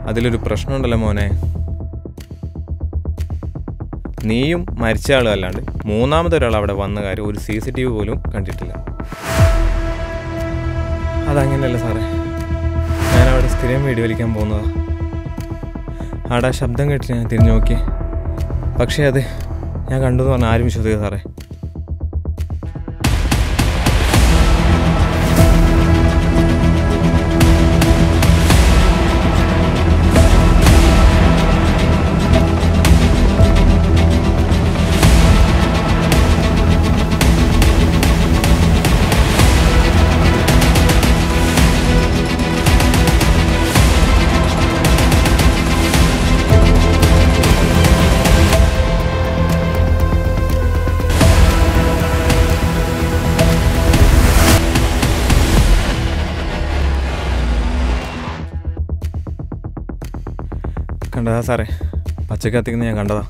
അതിലൊരു പ്രശ്നമുണ്ടല്ലോ മോനെ നീയും മരിച്ച ആളും അല്ലാണ്ട് മൂന്നാമതൊരാൾ അവിടെ വന്ന കാര്യം ഒരു സി സി ടി വി പോലും കണ്ടിട്ടില്ല അതങ്ങനെയല്ല സാറേ ഞാൻ അവിടെ സ്ഥിരം വീഡിയോ വലിക്കാൻ പോകുന്നതാ അവിടെ ആ ശബ്ദം കേട്ടിട്ട് ഞാൻ തിരിഞ്ഞു നോക്കി പക്ഷേ അത് ഞാൻ കണ്ടു എന്ന് പറഞ്ഞാൽ ആരും വിശ്വസിക്കുക സാറേ കണ്ടതാ സാറേ പച്ചക്ക് കത്തിക്കുന്ന ഞാൻ കണ്ടതാ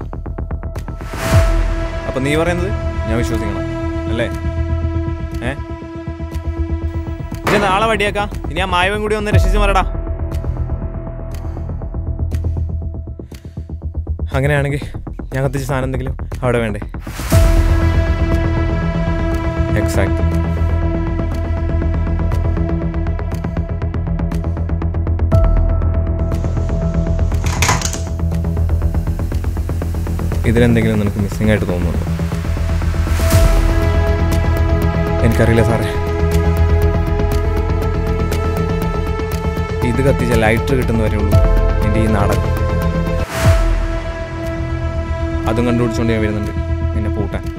അപ്പം നീ പറയുന്നത് ഞാൻ വിശ്വസിക്കണം അല്ലേ ഏ ഇനി നാളെ വടിയാക്കാം ഇനി ആ മായവൻ കൂടി ഒന്ന് രക്ഷിച്ച് മരടാ അങ്ങനെയാണെങ്കിൽ ഞാൻ കത്തിച്ച സാധനം എന്തെങ്കിലും അവിടെ വേണ്ടേ എക്സാക്ട് ഇതിലെന്തെങ്കിലും നിനക്ക് മിസ്സിംഗ് ആയിട്ട് തോന്നുന്നുണ്ടോ എനിക്കറിയില്ല സാറേ ഇത് കത്തിച്ച ലൈറ്റർ കിട്ടുന്നവരേ ഉള്ളൂ എൻ്റെ ഈ നാടകം അതും കണ്ടുപിടിച്ചുകൊണ്ട് ഞാൻ വരുന്നുണ്ട് എന്നെ പൂട്ടാൻ